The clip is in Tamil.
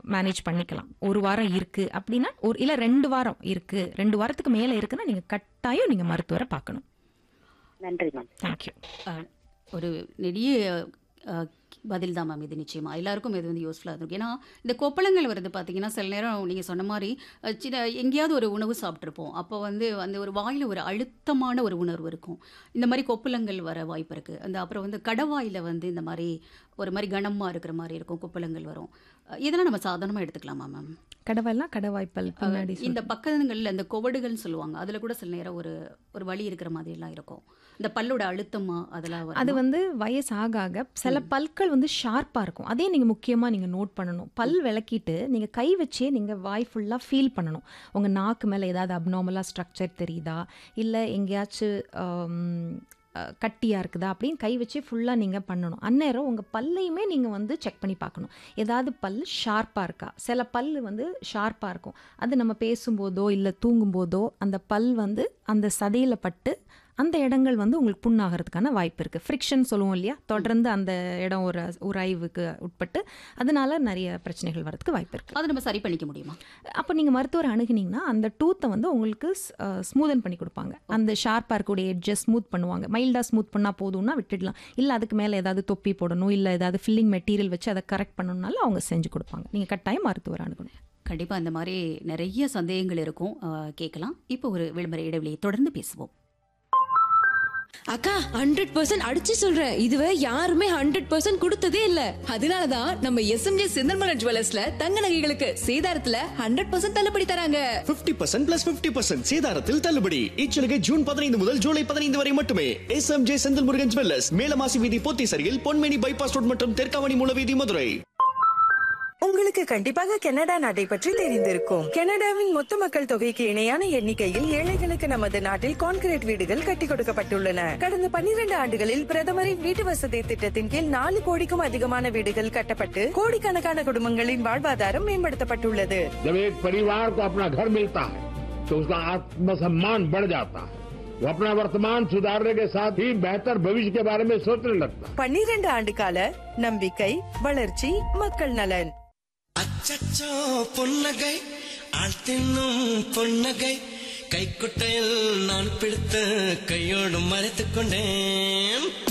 மேனேஜ் பண்ணிக்கலாம் ஒரு வாரம் இருக்கு அப்படின்னா ஒரு இல்ல ரெண்டு வாரம் இருக்கு ரெண்டு வாரத்துக்கு மேல இருக்குன்னா நீங்க கட்டாயம் நீங்க மருத்துவரை பார்க்கணும் நன்றி மேம் தேங்க்யூ அஹ், ஒரு நெடிய பதில் தான் மேம் இது நிச்சயமா எல்லாருக்கும் இது வந்து யூஸ்ஃபுல்லாக இருக்கும் ஏன்னா இந்த கொப்பளங்கள் வருது பார்த்தீங்கன்னா சில நேரம் நீங்கள் சொன்ன மாதிரி அஹ், சின்ன எங்கேயாவது ஒரு உணவு சாப்பிட்ருப்போம் அப்போ வந்து அந்த ஒரு வாயில் ஒரு அழுத்தமான ஒரு உணர்வு இருக்கும் இந்த மாதிரி கொப்பளங்கள் வர வாய்ப்பு இருக்குது அந்த அப்புறம் வந்து கடவாயில் வந்து இந்த மாதிரி ஒரு மாதிரி கனமாக இருக்கிற மாதிரி இருக்கும் கொப்பளங்கள் வரும் அஹ், இதெல்லாம் நம்ம சாதாரணமாக எடுத்துக்கலாமா மேம் கடவாய்லாம் கடவாய்ப்பல் பின்னாடி இந்த பக்கங்களில் இந்த கொவடுகள்னு சொல்லுவாங்க அதில் கூட சில நேரம் ஒரு ஒரு வலி இருக்கிற மாதிரி எல்லாம் இருக்கும் இந்த பல்லோட அழுத்தமா அதெல்லாம் வரும் அது வந்து வயசு ஆக ஆக சில பற்கள் வந்து ஷார்ப்பாக இருக்கும் அதே நீங்கள் முக்கியமாக நீங்கள் நோட் பண்ணணும் பல் விளக்கிட்டு நீங்கள் கை வச்சே நீங்கள் வாய் ஃபுல்லாக ஃபீல் பண்ணணும் உங்கள் நாக்கு மேலே ஏதாவது அப்நார்மலாக ஸ்ட்ரக்சர் தெரியுதா இல்லை எங்கேயாச்சும் கட்டியாக இருக்குதா அப்படின்னு கை வச்சே ஃபுல்லாக நீங்கள் பண்ணணும் அந்நேரம் உங்கள் பல்லையுமே நீங்கள் வந்து செக் பண்ணி பார்க்கணும் ஏதாவது பல் ஷார்ப்பாக இருக்கா சில பல் வந்து ஷார்ப்பாக இருக்கும் அது நம்ம பேசும்போதோ இல்லை தூங்கும்போதோ அந்த பல் வந்து அந்த சதையில் பட்டு அந்த இடங்கள் வந்து உங்களுக்கு புண்ணாகிறதுக்கான வாய்ப்பு இருக்குது ஃப்ரிக்ஷன் சொல்லுவோம் இல்லையா தொடர்ந்து அந்த இடம் ஒரு உராய்வுக்கு உட்பட்டு அதனால நிறைய பிரச்சனைகள் வரதுக்கு வாய்ப்பு இருக்குது அதை நம்ம சரி பண்ணிக்க முடியுமா அப்போ நீங்கள் மருத்துவர் அணுகுனீங்கன்னா அந்த டூத்தை வந்து உங்களுக்கு ஸ்மூதன் பண்ணி கொடுப்பாங்க அந்த ஷார்ப்பாக இருக்கக்கூடிய எட்ஜஸ் ஸ்மூத் பண்ணுவாங்க மைல்டாக ஸ்மூத் பண்ணால் போதும்னா விட்டுடலாம் இல்லை அதுக்கு மேலே ஏதாவது தொப்பி போடணும் இல்லை ஏதாவது ஃபில்லிங் மெட்டீரியல் வச்சு அதை கரெக்ட் பண்ணணும்னாலும் அவங்க செஞ்சு கொடுப்பாங்க நீங்கள் கட்டாயம் மருத்துவர் அணுகணும் கண்டிப்பாக இந்த மாதிரி நிறைய சந்தேகங்கள் இருக்கும் அஹ், கேட்கலாம் இப்போ ஒரு விளம்பர இடைவெளியை தொடர்ந்து பேசுவோம் அக்கா ஹண்ட்ரட் பர்சன்ட் அடிச்சு சொல்றேன் இதுவரை யாருமே ஹண்ட்ரட் பர்சன்ட் கொடுத்ததே இல்ல அதனாலதான் நம்ம எஸ்எம்ஜே செந்தல்மலர் ஜுவல்லர்ஸ்ல தங்க நகைகளுக்கு சேதாரத்துல ஹண்ட்ரட் பர்சன்ட் தள்ளுபடி தராங்க 50% பர்சன்ட் பிளஸ் பிப்டி பர்சன்ட் சேதாரத்தில் தள்ளுபடி இச்சலுகை ஜூன் பதினைந்து முதல் ஜூலை பதினைந்து வரை மட்டுமே S M J Senthil Murugan jewellers Melamasi வீதி போத்தீசரியில் பொன்மேனி பைபாஸ் ரோட் மற்றும் தெற்காவணி மூலவீதி மதுரை உங்களுக்கு கண்டிப்பாக கனடா நாட்டை பற்றி தெரிந்திருக்கும் கனடாவின் மொத்த மக்கள் தொகைக்கு இணையான எண்ணிக்கையில் ஏழைகளுக்கு நமது நாட்டில் கான்கிரீட் வீடுகள் கட்டி கொடுக்கப்பட்டுள்ளன கடந்த 12 ஆண்டுகளில் பிரதமரின் வீட்டு வசதி திட்டத்தின் கீழ் நாலு கோடிக்கும் அதிகமான வீடுகள் கட்டப்பட்டு கோடிக்கணக்கான குடும்பங்களின் வாழ்வாதாரம் மேம்படுத்தப்பட்டுள்ளது जब एक परिवार को अपना घर मिलता है तो उसका आत्मसम्मान बढ़ जाता है वो अपना वर्तमान सुधारने के साथ ही बेहतर भविष्य के बारे में सोचने लगता है 12 ஆண்டு கால நம்பிக்கை வளர்ச்சி மக்கள் நலன் அச்சச்சோ பொன்னகை ஆள் தின்னும் பொன்னகை கைக்குட்டையில் நான் பிடித்து கையோடு மறைத்துக் கொண்டேன்